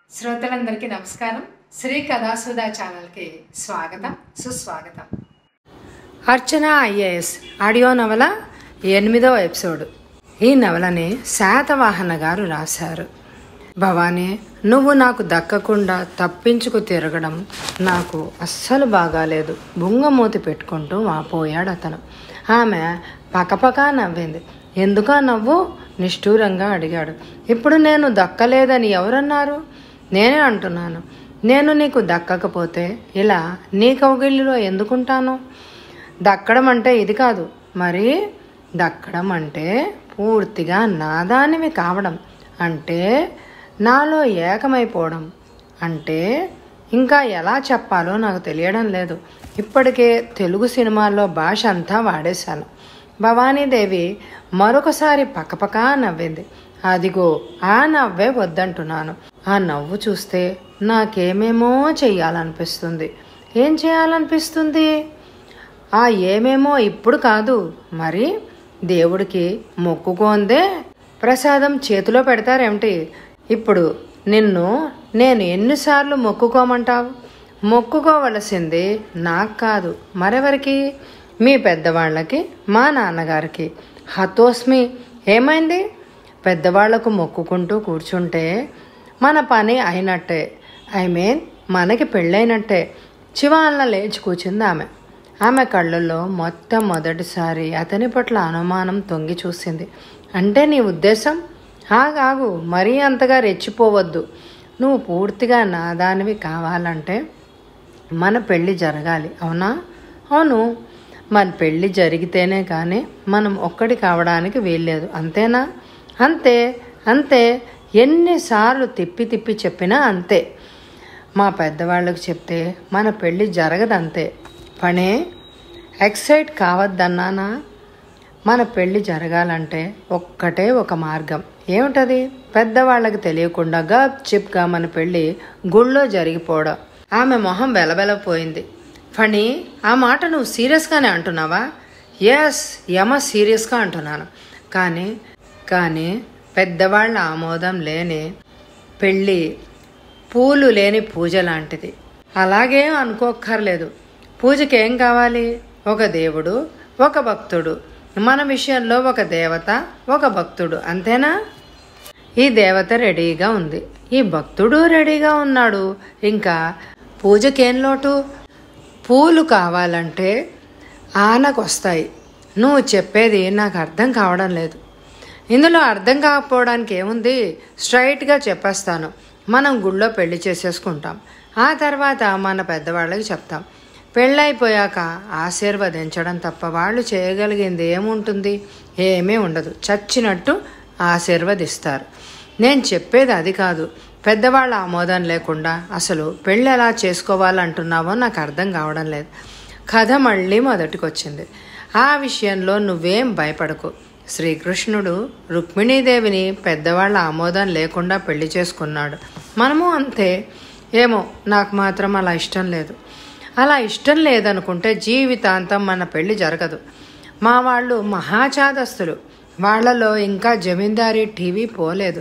శ్రోతలందరికీ నమస్కారం శ్రీ కథాసుధా ఛానల్కి స్వాగతం సుస్వాగతం అర్చన ఐఏఎస్ ఆడియో నవల ఎనిమిదవ ఎపిసోడ్ ఈ నవలని శాతవాహన గారు రాశారు భవానీ నువ్వు నాకు దక్కకుండా తప్పించుకు తిరగడం నాకు అస్సలు బాగాలేదు బుంగమూతి పెట్టుకుంటూ వాపోయాడు అతను ఆమె పకపకా నవ్వింది ఎందుకా నవ్వు నిష్ఠూరంగా అడిగాడు ఇప్పుడు నేను దక్కలేదని ఎవరన్నారు నేనే అంటున్నాను నేను నీకు దక్కకపోతే ఇలా నీ కౌగిలిలో ఎందుకుంటాను దక్కడం అంటే ఇది కాదు మరి దక్కడం అంటే పూర్తిగా నాదానివి కావడం అంటే నాలో ఏకమైపోవడం అంటే ఇంకా ఎలా చెప్పాలో నాకు తెలియడం లేదు ఇప్పటికే తెలుగు సినిమాల్లో భాష అంతా వాడేశాను భవానీదేవి మరొకసారి పక్కపక్క నవ్వింది అదిగో ఆ నవ్వే వద్దంటున్నాను ఆ నవ్వు చూస్తే నాకేమేమో చెయ్యాలనిపిస్తుంది ఏం చేయాలనిపిస్తుంది ఆ ఏమేమో ఇప్పుడు కాదు మరి దేవుడికి మొక్కుకోందే ప్రసాదం చేతిలో పెడతారేమిటి ఇప్పుడు నిన్ను నేను ఎన్నిసార్లు మొక్కుకోమంటావు మొక్కుకోవలసింది నాకు కాదు మరెవరికి మీ పెద్దవాళ్ళకి మా నాన్నగారికి హతోస్మి ఏమైంది పెద్దవాళ్లకు మొక్కుకుంటూ కూర్చుంటే మన పని అయినట్టే ఐ మీన్ మనకి పెళ్ళైనట్టే చివాలన లేచి కూర్చుంది ఆమె ఆమె కళ్ళల్లో మొత్తం మొదటిసారి అతని పట్ల అనుమానం తొంగి చూసింది అంటే నీ ఉద్దేశం ఆగాగు మరీ అంతగా రెచ్చిపోవద్దు నువ్వు పూర్తిగా నాదానివి కావాలంటే మన పెళ్ళి జరగాలి అవునా అవును మన పెళ్ళి జరిగితేనే కానీ మనం ఒక్కటి కావడానికి వీల్లేదు అంతేనా అంతే అంతే ఎన్నిసార్లు తిప్పి తిప్పి చెప్పినా అంతే మా పెద్దవాళ్ళకు చెప్తే మన పెళ్ళి జరగదంతే పనే ఎక్సైట్ కావద్దన్నానా మన పెళ్ళి జరగాలంటే ఒక్కటే ఒక మార్గం ఏమిటది పెద్దవాళ్ళకి తెలియకుండా గప్ చిప్గా మన పెళ్ళి గుళ్ళో జరిగిపోవడం ఆమె మొహం వెలవెలపోయింది ఫణి ఆ మాట నువ్వు సీరియస్గానే అంటున్నావా ఎస్ యమ సీరియస్గా అంటున్నాను కానీ కానీ పెద్దవాళ్ళ ఆమోదం లేని పెళ్ళి పూలు లేని పూజ లాంటిది అలాగే అనుకోక్కర్లేదు పూజకి ఏం కావాలి ఒక దేవుడు ఒక భక్తుడు మన విషయంలో ఒక దేవత ఒక భక్తుడు అంతేనా ఈ దేవత రెడీగా ఉంది ఈ భక్తుడు రెడీగా ఉన్నాడు ఇంకా పూజకేం లోటు పూలు కావాలంటే ఆనకు వస్తాయి నువ్వు చెప్పేది నాకు అర్థం కావడం లేదు ఇందులో అర్థం కాకపోవడానికి ఏముంది స్ట్రైట్గా చెప్పేస్తాను మనం గుళ్ళో పెళ్లి చేసేసుకుంటాం ఆ తర్వాత మన పెద్దవాళ్ళకి చెప్తాం పెళ్ళైపోయాక ఆశీర్వదించడం తప్ప వాళ్ళు చేయగలిగింది ఏముంటుంది ఏమీ ఉండదు చచ్చినట్టు ఆశీర్వదిస్తారు నేను చెప్పేది అది కాదు పెద్దవాళ్ళ ఆమోదం లేకుండా అసలు పెళ్ళి ఎలా చేసుకోవాలంటున్నావో నాకు అర్థం కావడం లేదు కథ మళ్ళీ మొదటికొచ్చింది ఆ విషయంలో నువ్వేం భయపడకు శ్రీకృష్ణుడు రుక్మిణీదేవిని పెద్దవాళ్ళ ఆమోదం లేకుండా పెళ్లి చేసుకున్నాడు మనము అంతే ఏమో నాకు మాత్రం అలా ఇష్టం లేదు అలా ఇష్టం లేదనుకుంటే జీవితాంతం మన పెళ్లి జరగదు మా వాళ్ళు మహాచాదస్తులు వాళ్లలో ఇంకా జమీందారీ టీవీ పోలేదు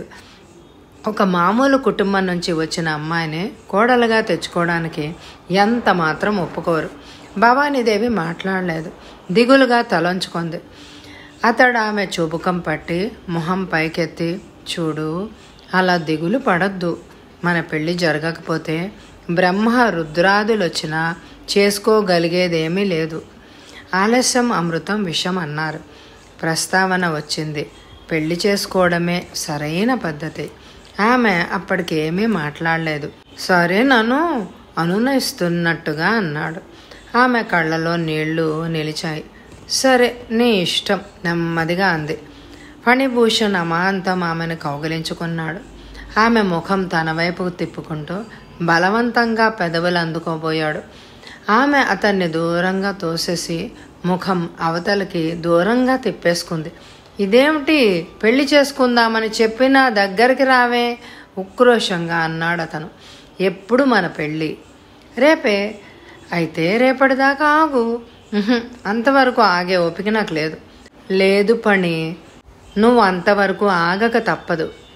ఒక మామూలు కుటుంబం నుంచి వచ్చిన అమ్మాయిని కోడలుగా తెచ్చుకోవడానికి ఎంత మాత్రం ఒప్పుకోరు భవానీదేవి మాట్లాడలేదు దిగులుగా తలంచుకుంది అతడు ఆమె చూపుకం పట్టి మొహం పైకెత్తి చూడు అలా దిగులు పడద్దు మన పెళ్లి జరగకపోతే బ్రహ్మ రుద్రాదులు వచ్చినా చేసుకోగలిగేదేమీ లేదు ఆలస్యం అమృతం విషం అన్నారు ప్రస్తావన వచ్చింది పెళ్లి చేసుకోవడమే సరైన పద్ధతి ఆమె అప్పటికి ఏమీ మాట్లాడలేదు సరే నన్ను అనునయిస్తున్నట్టుగా అన్నాడు ఆమె కళ్ళలో నీళ్లు నిలిచాయి సరే నీ ఇష్టం నెమ్మదిగా అంది ఫణిభూషణ్ అమాంతం ఆమెను కౌగిలించుకున్నాడు ఆమె ముఖం తన వైపుకు తిప్పుకుంటూ బలవంతంగా పెదవులు అందుకోబోయాడు ఆమె అతన్ని దూరంగా తోసేసి ముఖం అవతలికి దూరంగా తిప్పేసుకుంది ఇదేమిటి పెళ్లి చేసుకుందామని చెప్పినా దగ్గరికి రావే ఉక్రోషంగా అన్నాడు అతను ఎప్పుడు మన పెళ్ళి రేపే అయితే రేపటిదాకా ఆగు ఉహుం, అంతవరకు ఆగే ఓపిక నాకు లేదు లేదు పని నువ్వు అంతవరకు ఆగక తప్పదు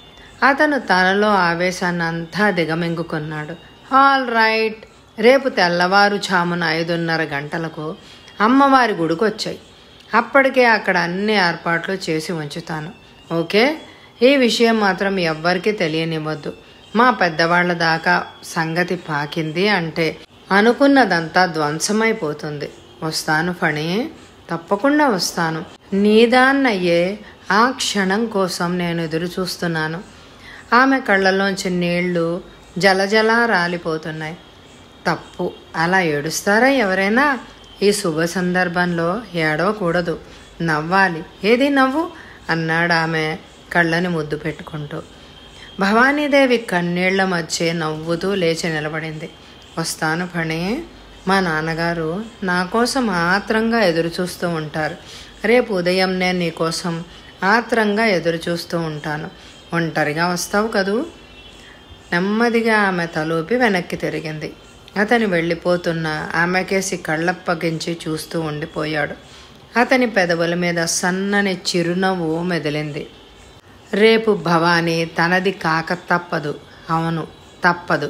అతను తనలో ఆవేశాన్ని అంతా దిగమింగుకున్నాడు ఆల్ రైట్ రేపు తెల్లవారుజామున ఐదున్నర గంటలకు అమ్మవారి గుడికొచ్చాయి అప్పటికే అక్కడ అన్ని ఏర్పాట్లు చేసి ఉంచుతాను ఓకే ఈ విషయం మాత్రం ఎవ్వరికీ తెలియనివ్వద్దు మా పెద్దవాళ్ల దాకా సంగతి పాకింది అంటే అనుకున్నదంతా ధ్వంసమైపోతుంది వస్తాను ఫణి తప్పకుండా వస్తాను నీదాన్నయ్యే ఆ క్షణం కోసం నేను ఎదురు చూస్తున్నాను ఆమె కళ్ళలోంచి నీళ్లు జలజలా రాలిపోతున్నాయి తప్పు అలా ఏడుస్తారా ఎవరైనా ఈ శుభ సందర్భంలో ఏడవకూడదు నవ్వాలి ఏది నవ్వు అన్నాడు ఆమె కళ్ళని ముద్దు పెట్టుకుంటూ భవానీదేవి కన్నీళ్ల మధ్య నవ్వుతూ లేచి నిలబడింది వస్తాను పని మా నాన్నగారు నా కోసం ఆత్రంగా ఎదురు చూస్తూ ఉంటారు రేపు ఉదయం నేను నీ కోసం ఆత్రంగా ఎదురు చూస్తూ ఉంటాను ఒంటరిగా వస్తావు కదూ నెమ్మదిగా ఆమె తలూపి వెనక్కి తిరిగింది అతని వెళ్ళిపోతున్న ఆమెకేసి కళ్ళప్పగించి చూస్తూ ఉండిపోయాడు అతని పెదవుల మీద సన్నని చిరునవ్వు మెదిలింది రేపు భవానీ తనది కాక తప్పదు అవును తప్పదు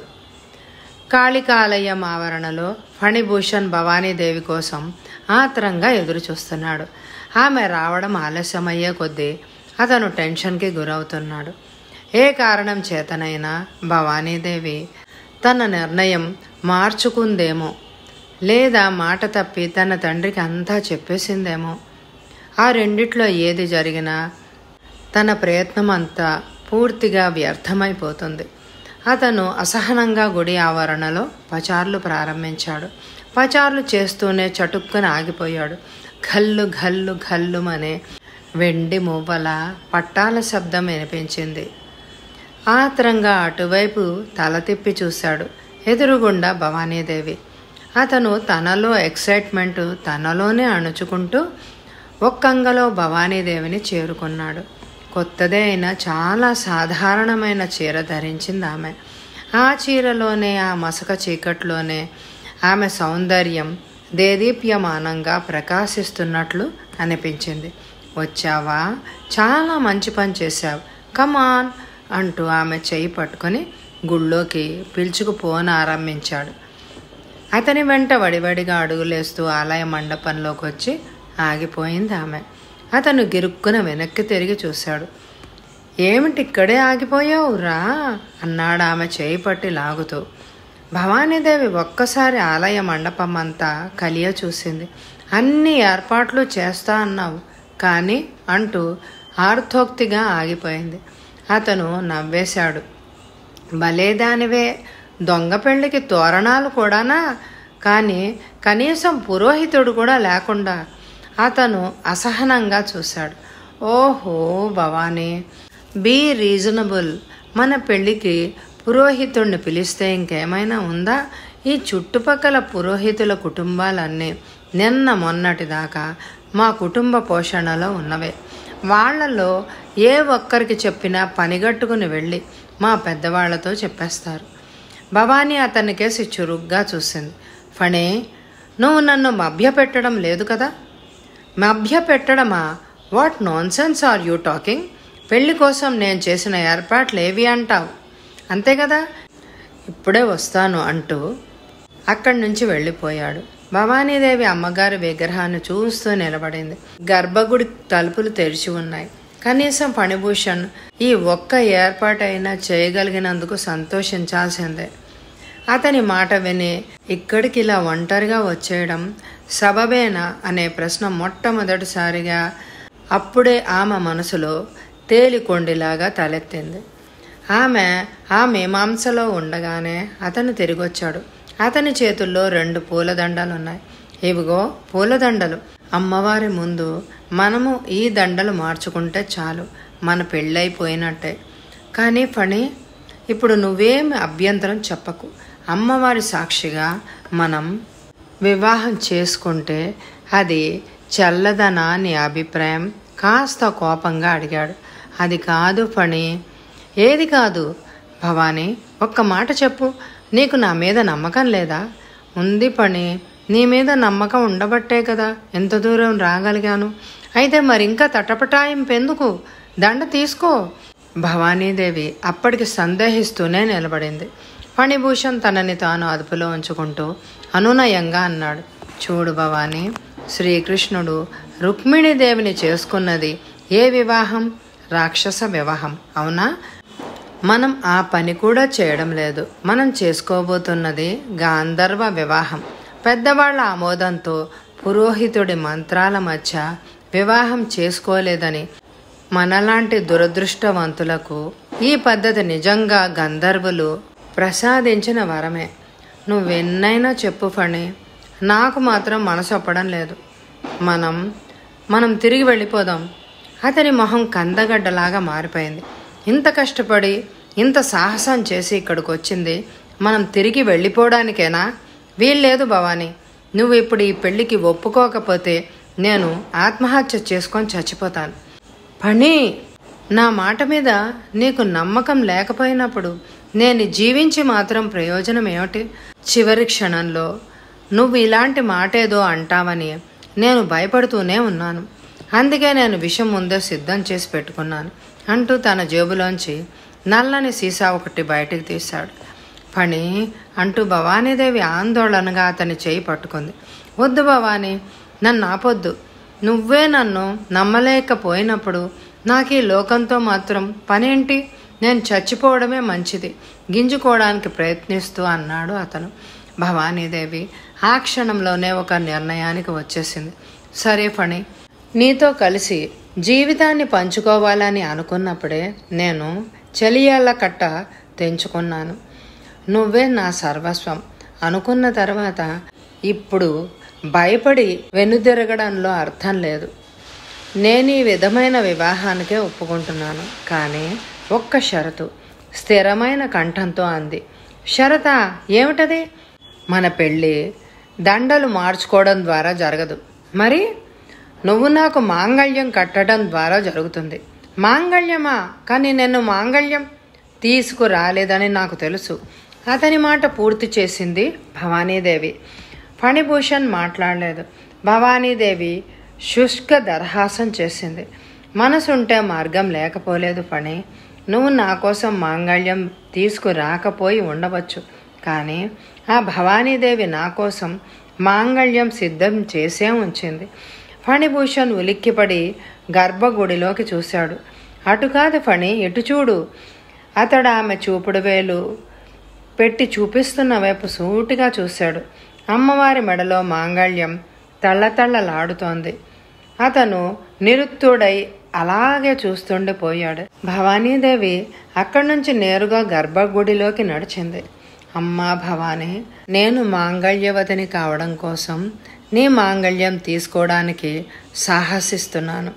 కాళికాలయం ఆవరణలో ఫణిభూషణ్ భవానీదేవి కోసం ఆత్రంగా ఎదురు చూస్తున్నాడు ఆమె రావడం ఆలస్యమయ్యే కొద్దీ అతను టెన్షన్కి గురవుతున్నాడు ఏ కారణం చేతనైనా భవానీదేవి తన నిర్ణయం మార్చుకుందేమో లేదా మాట తప్పి తన తండ్రికి అంతా చెప్పేసిందేమో ఆ రెండిట్లో ఏది జరిగినా తన ప్రయత్నం అంతా పూర్తిగా వ్యర్థమైపోతుంది అతను అసహనంగా గుడి ఆవరణలో పచార్లు ప్రారంభించాడు పచార్లు చేస్తూనే చటుక్కున ఆగిపోయాడు ఘల్లు ఘల్లు ఘల్లుమనే వెండి మూవల పట్టాల శబ్దం వినిపించింది ఆత్రంగా అటువైపు తల తిప్పి చూశాడు ఎదురుగుండా భవానీదేవి అతను తనలో ఎక్సైట్మెంట్ తనలోనే అణుచుకుంటూ ఒక్కంగలో భవానీదేవిని చేరుకున్నాడు కొత్తదే అయినా చాలా సాధారణమైన చీర ధరించింది ఆమె ఆ చీరలోనే ఆ మసక చీకట్లోనే ఆమె సౌందర్యం దేదీప్యమానంగా ప్రకాశిస్తున్నట్లు అనిపించింది వచ్చావా చాలా మంచి పని చేశావు కమాన్ అంటూ ఆమె చేయి పట్టుకొని గుళ్ళోకి పిలుచుకుపోనారంభించాడు అతని వెంట వడివడిగా అడుగులేస్తూ ఆలయ మండపంలోకి వచ్చి ఆగిపోయింది ఆమె అతను గిరుక్కున వెనక్కి తిరిగి చూశాడు ఏమిటి ఇక్కడే ఆగిపోయావు రా అన్నాడు ఆమె చేయి పట్టి లాగుతూ భవానీదేవి ఒక్కసారి ఆలయ మండపం అంతా కలియ చూసింది అన్ని ఏర్పాట్లు చేస్తా అన్నావు కానీ అంటూ ఆర్థోక్తిగా ఆగిపోయింది అతను నవ్వేశాడు భలేదానివే దొంగ పెళ్ళికి తోరణాలు కూడానా కానీ కనీసం పురోహితుడు కూడా లేకుండా అతను అసహనంగా చూశాడు ఓహో భవానీ బీ రీజనబుల్ మన పెళ్ళికి పురోహితుడిని పిలిస్తే ఇంకేమైనా ఉందా ఈ చుట్టుపక్కల పురోహితుల కుటుంబాలన్నీ నిన్న మొన్నటి దాకా మా కుటుంబ పోషణలో ఉన్నవే వాళ్ళలో ఏ ఒక్కరికి చెప్పినా పనిగట్టుకుని వెళ్ళి మా పెద్దవాళ్లతో చెప్పేస్తారు భవానీ అతని కేసి చురుగ్గా చూసింది ఫణే నువ్వు నన్ను మభ్యపెట్టడం లేదు కదా మభ్యపెట్టడమా what nonsense are you talking పెళ్లి కోసం నేను చేసిన ఏర్పాట్లు ఏవి అంటావు అంతే కదా ఇప్పుడే వస్తాను అంటూ అక్కడి నుంచి వెళ్ళిపోయాడు భవానీదేవి అమ్మగారి విగ్రహాన్ని చూస్తూ నిలబడింది గర్భగుడి తలుపులు తెరిచి ఉన్నాయి కనీసం ఫణిభూషణ్ ఈ ఒక్క ఏర్పాటైనా చేయగలిగినందుకు సంతోషించాల్సిందే అతని మాట విని ఇక్కడికి ఇలా ఒంటరిగా వచ్చేయడం సబబేనా అనే ప్రశ్న మొట్టమొదటిసారిగా అప్పుడే ఆమె మనసులో తేలికొండిలాగా తలెత్తింది ఆమె ఆ మీమాంసలో ఉండగానే అతను తిరిగొచ్చాడు అతని చేతుల్లో రెండు పూలదండలు ఉన్నాయి ఇవిగో పూలదండలు అమ్మవారి ముందు మనము ఈ దండలు మార్చుకుంటే చాలు మన పెళ్ళైపోయినట్టే కానీ ఫణి ఇప్పుడు నువ్వేమి అభ్యంతరం చెప్పకు అమ్మవారి సాక్షిగా మనం వివాహం చేసుకుంటే అది చల్లదనా నీ అభిప్రాయం కాస్త కోపంగా అడిగాడు అది కాదు ఫణి ఏది కాదు భవానీ ఒక్క మాట చెప్పు నీకు నా మీద నమ్మకం లేదా ఉంది పని నీ మీద నమ్మకం ఉండబట్టే కదా ఎంత దూరం రాగలిగాను అయితే మరి ఇంకా తటపటాయింపెందుకు దండ తీసుకో భవానీదేవి అప్పటికి సందేహిస్తూనే నిలబడింది ఫణిభూషణ్ తనని తాను అదుపులో ఉంచుకుంటూ అనునయంగా అన్నాడు చూడు భవానీ శ్రీకృష్ణుడు రుక్మిణీదేవిని చేసుకున్నది ఏ వివాహం రాక్షస వివాహం అవునా మనం ఆ పని కూడా చేయడం లేదు మనం చేసుకోబోతున్నది గాంధర్వ వివాహం పెద్దవాళ్ల ఆమోదంతో పురోహితుడి మంత్రాల మధ్య వివాహం చేసుకోలేదని మనలాంటి దురదృష్టవంతులకు ఈ పద్ధతి నిజంగా గంధర్వులు ప్రసాదించిన వరమే నువ్వెన్నైనా చెప్పు ఫణి నాకు మాత్రం మనసు ఒప్పడం లేదు మనం మనం తిరిగి వెళ్ళిపోదాం అతని మొహం కందగడ్డలాగా మారిపోయింది ఇంత కష్టపడి ఇంత సాహసం చేసి ఇక్కడికి వచ్చింది మనం తిరిగి వెళ్ళిపోవడానికేనా వీల్లేదు భవానీ నువ్వు ఇప్పుడు ఈ పెళ్లికి ఒప్పుకోకపోతే నేను ఆత్మహత్య చేసుకొని చచ్చిపోతాను పని నా మాట మీద నీకు నమ్మకం లేకపోయినప్పుడు నేను జీవించి మాత్రం ప్రయోజనం ఏమిటి చివరి క్షణంలో నువ్వు ఇలాంటి మాటేదో అంటావని నేను భయపడుతూనే ఉన్నాను అందుకే నేను విషం ముందే సిద్ధం చేసి పెట్టుకున్నాను అంటూ తన జేబులోంచి నల్లని సీసా ఒకటి బయటికి తీశాడు పని అంటూ భవానీదేవి ఆందోళనగా అతని చేయి పట్టుకుంది వద్దు భవానీ నన్ను ఆపొద్దు నువ్వే నన్ను నమ్మలేకపోయినప్పుడు నాకు ఈ లోకంతో మాత్రం పనేంటి నేను చచ్చిపోవడమే మంచిది గింజుకోవడానికి ప్రయత్నిస్తూ అన్నాడు అతను భవానీదేవి ఆ క్షణంలోనే ఒక నిర్ణయానికి వచ్చేసింది సరే ఫణి నీతో కలిసి జీవితాన్ని పంచుకోవాలని అనుకున్నప్పుడే నేను చెలియాల కట్ట తెంచుకున్నాను నువ్వే నా సర్వస్వం అనుకున్న తర్వాత ఇప్పుడు భయపడి వెనుదిరగడంలో అర్థం లేదు నేను ఈ విధమైన వివాహానికే ఒప్పుకుంటున్నాను కానీ ఒక్క షరతు స్థిరమైన కంఠంతో అంది షరత ఏమిటది మన పెళ్ళి దండలు మార్చుకోవడం ద్వారా జరగదు మరి నువ్వు నాకు మాంగళ్యం కట్టడం ద్వారా జరుగుతుంది మాంగళ్యమా కానీ నేను మాంగళ్యం తీసుకురాలేదని నాకు తెలుసు అతని మాట పూర్తి చేసింది భవానీదేవి ఫణిభూషణ్ మాట్లాడలేదు భవానీదేవి శుష్క దరహాసం చేసింది మనసుంటే మార్గం లేకపోలేదు ఫణి నువ్వు నా కోసం మాంగళ్యం తీసుకురాకపోయి ఉండవచ్చు కానీ ఆ భవానీదేవి నా కోసం మాంగళ్యం సిద్ధం చేసే ఉంచింది ఫణిభూషణ్ ఉలిక్కిపడి గర్భగుడిలోకి చూశాడు అటు కాదు ఫణి ఇటు చూడు అతడు ఆమె చూపుడు వేలు పెట్టి చూపిస్తున్న వైపు సూటిగా చూశాడు అమ్మవారి మెడలో మాంగళ్యం తళ్ళతళ్ళలాడుతోంది అతను నిరుత్తుడై అలాగే చూస్తుండిపోయాడు భవానీదేవి అక్కడి నుంచి నేరుగా గర్భగుడిలోకి నడిచింది అమ్మా భవానీ నేను మాంగళ్యవతిని కావడం కోసం నీ మాంగళ్యం తీసుకోవడానికి సాహసిస్తున్నాను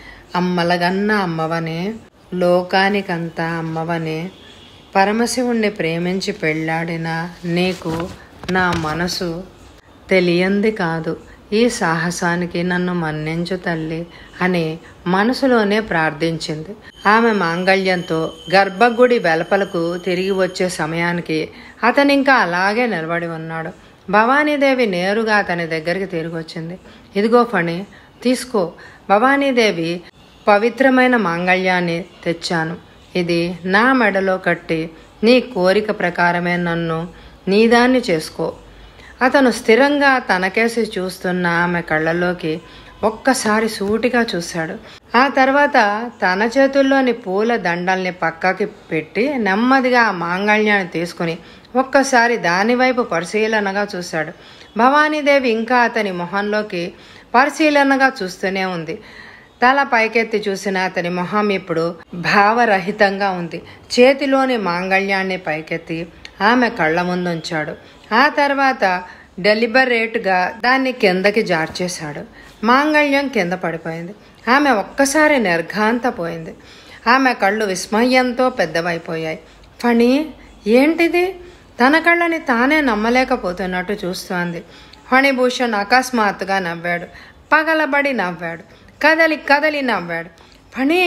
అమ్మలగన్న అమ్మవనే లోకానికంతా అమ్మవనే పరమశివుణ్ణి ప్రేమించి పెళ్ళాడిన నీకు నా మనసు తెలియంది కాదు ఈ సాహసానికి నన్ను మన్నించు తల్లి అని మనసులోనే ప్రార్థించింది ఆమె మాంగళ్యంతో గర్భగుడి వెలపలకు తిరిగి వచ్చే సమయానికి అతను ఇంకా అలాగే నిలబడి ఉన్నాడు భవానీదేవి నేరుగా అతని దగ్గరికి తిరిగి వచ్చింది ఇదిగో ఫణి తీసుకో భవానీదేవి పవిత్రమైన మాంగళ్యాన్ని తెచ్చాను ఇది నా మెడలో కట్టి నీ కోరిక ప్రకారమే నన్ను నీదాన్ని చేసుకో అతను స్థిరంగా తనకేసి చూస్తున్న ఆమె కళ్ళలోకి ఒక్కసారి సూటిగా చూశాడు ఆ తర్వాత తన చేతుల్లోని పూల దండల్ని పక్కకి పెట్టి నెమ్మదిగా ఆ మాంగళ్యాన్ని తీసుకుని ఒక్కసారి దానివైపు పరిశీలనగా చూశాడు భవానీదేవి ఇంకా అతని మొహంలోకి పరిశీలనగా చూస్తూనే ఉంది తల పైకెత్తి చూసిన అతని మొహం ఇప్పుడు భావరహితంగా ఉంది చేతిలోని మాంగళ్యాన్ని పైకెత్తి ఆమె కళ్ళ ముందుంచాడు ఆ తర్వాత డెలిబరేట్గా దాన్ని కిందకి జార్చేశాడు మాంగళ్యం కింద పడిపోయింది ఆమె ఒక్కసారి నిర్ఘాంతపోయింది ఆమె కళ్ళు విస్మయంతో పెద్దవైపోయాయి ఫణి ఏంటిది తన కళ్ళని తానే నమ్మలేకపోతున్నట్టు చూస్తోంది ఫణిభూషణ్ అకస్మాత్తుగా నవ్వాడు పగలబడి నవ్వాడు కదలి కదలి నవ్వాడు ఫణి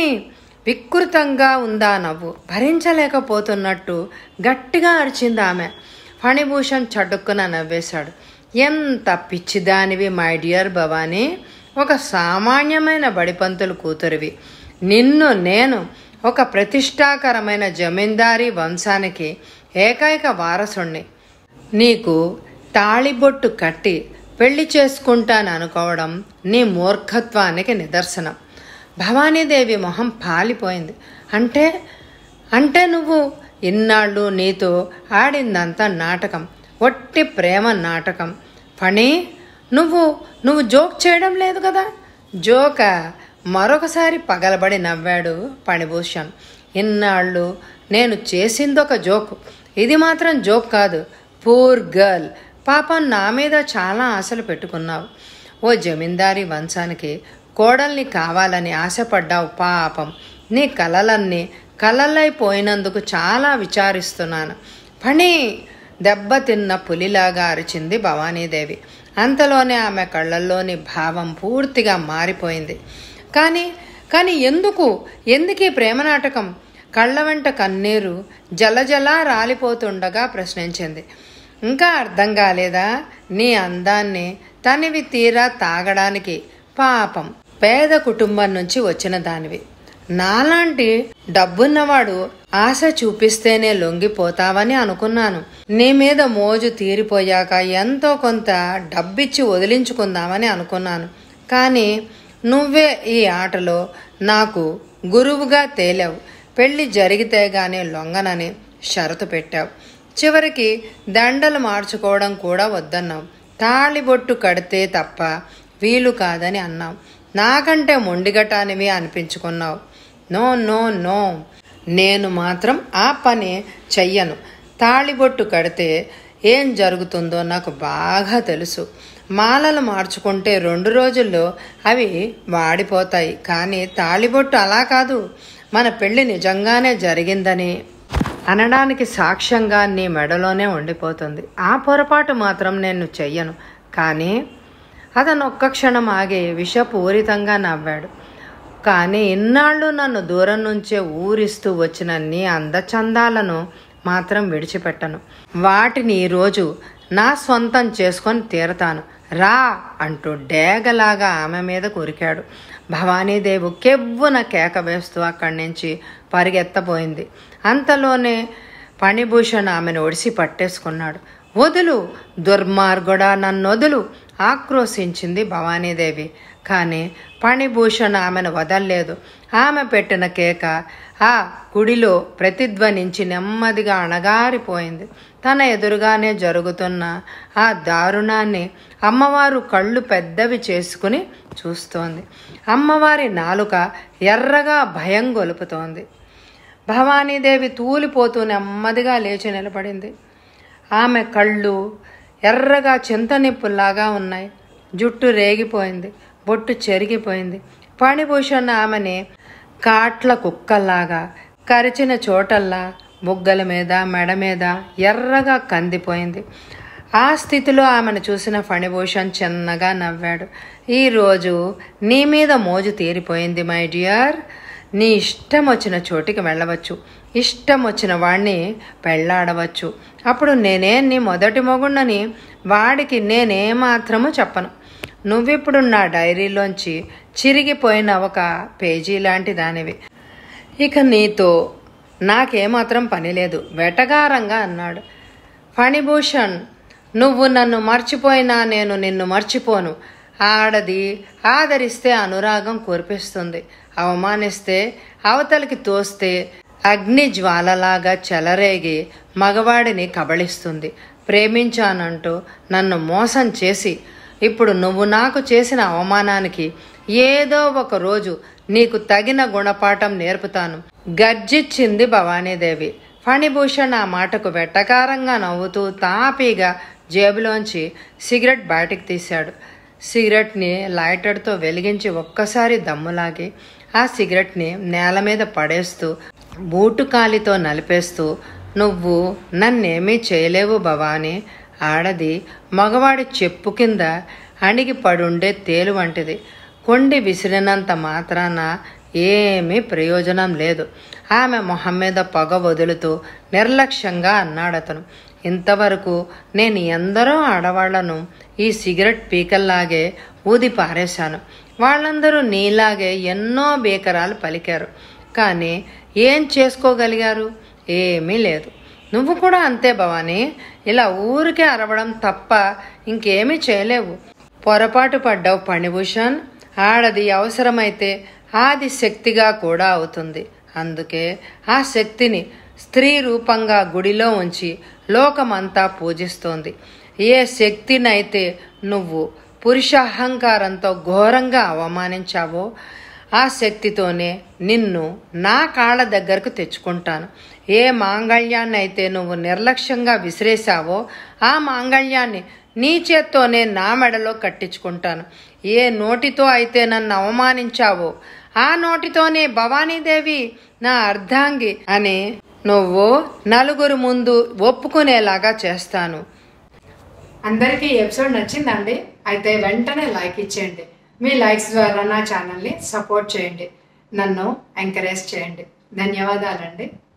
వికృతంగా ఉందా నవ్వు భరించలేకపోతున్నట్టు గట్టిగా అరిచింది ఆమె ఫణిభూషణ్ చటుక్కున నవ్వేశాడు ఎంత పిచ్చిదానివి మై డియర్ భవానీ ఒక సామాన్యమైన బడిపంతులు కూతురివి నిన్ను నేను ఒక ప్రతిష్టాకరమైన జమీందారీ వంశానికి ఏకైక వారసుణ్ణి నీకు తాళిబొట్టు కట్టి పెళ్లి చేసుకుంటాను అనుకోవడం నీ మూర్ఖత్వానికి నిదర్శనం భవానీదేవి మొహం పాలిపోయింది అంటే అంటే నువ్వు ఇన్నాళ్ళు నీతో ఆడిందంతా నాటకం ఒట్టి ప్రేమ నాటకం ఫణి నువ్వు నువ్వు జోక్ చేయడం లేదు కదా జోక మరొకసారి పగలబడి నవ్వాడు పణిభూషణ్ ఇన్నాళ్ళు నేను చేసిందొక జోక్ ఇది మాత్రం జోక్ కాదు పూర్ గర్ల్ పాపం నా మీద చాలా ఆశలు పెట్టుకున్నావు ఓ జమీందారీ వంశానికి కోడల్ని కావాలని ఆశపడ్డావు పాపం నీ కలలన్నీ కలలైపోయినందుకు చాలా విచారిస్తున్నాను పని దెబ్బతిన్న పులిలాగా అరిచింది భవానీదేవి అంతలోనే ఆమె కళ్ళల్లోని భావం పూర్తిగా మారిపోయింది కానీ కానీ ఎందుకు ఎందుకు ఈ ప్రేమ నాటకం కళ్ళ వెంట కన్నీరు జలజలా రాలిపోతుండగా ప్రశ్నించింది ఇంకా అర్థం కాలేదా నీ అందాన్ని తనివి తీరా తాగడానికి పాపం పేద కుటుంబం నుంచి వచ్చిన దానివి నాలాంటి డబ్బున్నవాడు ఆశ చూపిస్తేనే లొంగిపోతావని అనుకున్నాను నీ మీద మోజు తీరిపోయాక ఎంతో కొంత డబ్బిచ్చి వదిలించుకుందామని అనుకున్నాను కానీ నువ్వే ఈ ఆటలో నాకు గురువుగా తేలావు పెళ్లి జరిగితే గానీ లొంగనని షరతు పెట్టావు చివరికి దండలు మార్చుకోవడం కూడా వద్దన్నావు తాళిబొట్టు కడితే తప్ప వీలు కాదని అన్నావు నాకంటే మొండిగటానివి అనిపించుకున్నావు నో నో నో నేను మాత్రం ఆ పని చెయ్యను తాళిబొట్టు కడితే ఏం జరుగుతుందో నాకు బాగా తెలుసు మాలలు మార్చుకుంటే రెండు రోజుల్లో అవి వాడిపోతాయి కానీ తాళిబొట్టు అలా కాదు మన పెళ్లి నిజంగానే జరిగిందని అనడానికి సాక్ష్యంగా నీ మెడలోనే ఉండిపోతుంది ఆ పొరపాటు మాత్రం నేను చెయ్యను కానీ అతను ఒక్క క్షణం ఆగి విషపూరితంగా నవ్వాడు కానీ ఇన్నాళ్ళు నన్ను దూరం నుంచే ఊరిస్తూ వచ్చిన నీ అందచందాలను మాత్రం విడిచిపెట్టను వాటిని ఈరోజు నా సొంతం చేసుకొని తీరతాను రా అంటూ డేగలాగా ఆమె మీద కురికాడు భవానీదేవి కెవ్వున కేక వేస్తూ అక్కడి నుంచి పరిగెత్తబోయింది అంతలోనే పణిభూషణ్ ఆమెను ఒడిసి పట్టేసుకున్నాడు వదులు దుర్మార్గుడా నన్నొదులు ఆక్రోశించింది భవానీదేవి కానీ పణిభూషణ్ ఆమెను వదల్లేదు ఆమె పెట్టిన కేక ఆ గుడిలో ప్రతిధ్వనించి నెమ్మదిగా అణగారిపోయింది తన ఎదురుగానే జరుగుతున్న ఆ దారుణాన్ని అమ్మవారు కళ్ళు పెద్దవి చేసుకుని చూస్తోంది అమ్మవారి నాలుక ఎర్రగా భయం గొలుపుతోంది భవానీదేవి తూలిపోతూ నెమ్మదిగా లేచి నిలబడింది ఆమె కళ్ళు ఎర్రగా చింతనిప్పుల్లాగా ఉన్నాయి జుట్టు రేగిపోయింది బొట్టు చెరిగిపోయింది పణిభూషణ్ ఆమెని కాట్ల కుక్కల్లాగా కరిచిన చోటల్లా బుగ్గల మీద మెడ మీద ఎర్రగా కందిపోయింది ఆ స్థితిలో ఆమెను చూసిన ఫణిభూషణ్ చిన్నగా నవ్వాడు ఈరోజు నీ మీద మోజు తీరిపోయింది మై డియర్ నీ ఇష్టం వచ్చిన చోటికి వెళ్ళవచ్చు ఇష్టం వచ్చిన వాడిని పెళ్ళాడవచ్చు అప్పుడు నేనే నీ మొదటి మొగుండని వాడికి నేనేమాత్రము చెప్పను నువ్విప్పుడు నా డైరీలోంచి చిరిగిపోయిన ఒక పేజీ లాంటి దానివి ఇక నీతో నాకేమాత్రం పని లేదు వెటగారంగా అన్నాడు ఫణిభూషణ్ నువ్వు నన్ను మర్చిపోయినా నేను నిన్ను మర్చిపోను ఆడది ఆదరిస్తే అనురాగం కురిపిస్తుంది అవమానిస్తే అవతలికి తోస్తే అగ్ని జ్వాలలాగా చెలరేగి మగవాడిని కబళిస్తుంది ప్రేమించానంటూ నన్ను మోసం చేసి ఇప్పుడు నువ్వు నాకు చేసిన అవమానానికి ఏదో ఒక రోజు నీకు తగిన గుణపాఠం నేర్పుతాను గర్జిచ్చింది భవానీదేవి ఫణిభూషణ్ ఆ మాటకు వెట్టకారంగా నవ్వుతూ తాపీగా జేబులోంచి సిగరెట్ బయటికి తీశాడు సిగరెట్ని లైటర్తో వెలిగించి ఒక్కసారి దమ్ములాగి ఆ సిగరెట్ని నేల మీద పడేస్తూ బూటు కాలితో నలిపేస్తూ నువ్వు నన్నేమీ చేయలేవు భవాని ఆడది మగవాడి చెప్పు కింద అణిగి పడుండే తేలు వంటిది కొండి విసిరినంత మాత్రాన ఏమీ ప్రయోజనం లేదు ఆమె మొహం మీద పొగ వదులుతూ నిర్లక్ష్యంగా అన్నాడతను ఇంతవరకు నేను ఎందరో ఆడవాళ్లను ఈ సిగరెట్ పీకల్లాగే ఊది పారేశాను వాళ్ళందరూ నీలాగే ఎన్నో బీకరాలు పలికారు కానీ ఏం చేసుకోగలిగారు ఏమీ లేదు నువ్వు కూడా అంతే భవానీ ఇలా ఊరికే అరవడం తప్ప ఇంకేమీ చేయలేవు పొరపాటు పడ్డావు పణిభూషణ్ ఆడది అవసరమైతే ఆది శక్తిగా కూడా అవుతుంది అందుకే ఆ శక్తిని స్త్రీ రూపంగా గుడిలో ఉంచి లోకమంతా పూజిస్తోంది ఏ శక్తినైతే నువ్వు పురుష అహంకారంతో ఘోరంగా అవమానించావో ఆ శక్తితోనే నిన్ను నా కాళ్ళ దగ్గరకు తెచ్చుకుంటాను ఏ మాంగళ్యాన్ని అయితే నువ్వు నిర్లక్ష్యంగా విసిరేశావో ఆ మాంగళ్యాన్ని నీ చేత్తోనే నా మెడలో కట్టించుకుంటాను ఏ నోటితో అయితే నన్ను అవమానించావో ఆ నోటితోనే భవానీదేవి నా అర్ధాంగి అని నువ్వు నలుగురు ముందు ఒప్పుకునేలాగా చేస్తాను అందరికీ ఈ ఎపిసోడ్ నచ్చిందండి అయితే వెంటనే లైక్ ఇచ్చేయండి మీ లైక్స్ ద్వారా నా ఛానల్ని సపోర్ట్ చేయండి నన్ను ఎంకరేజ్ చేయండి ధన్యవాదాలండి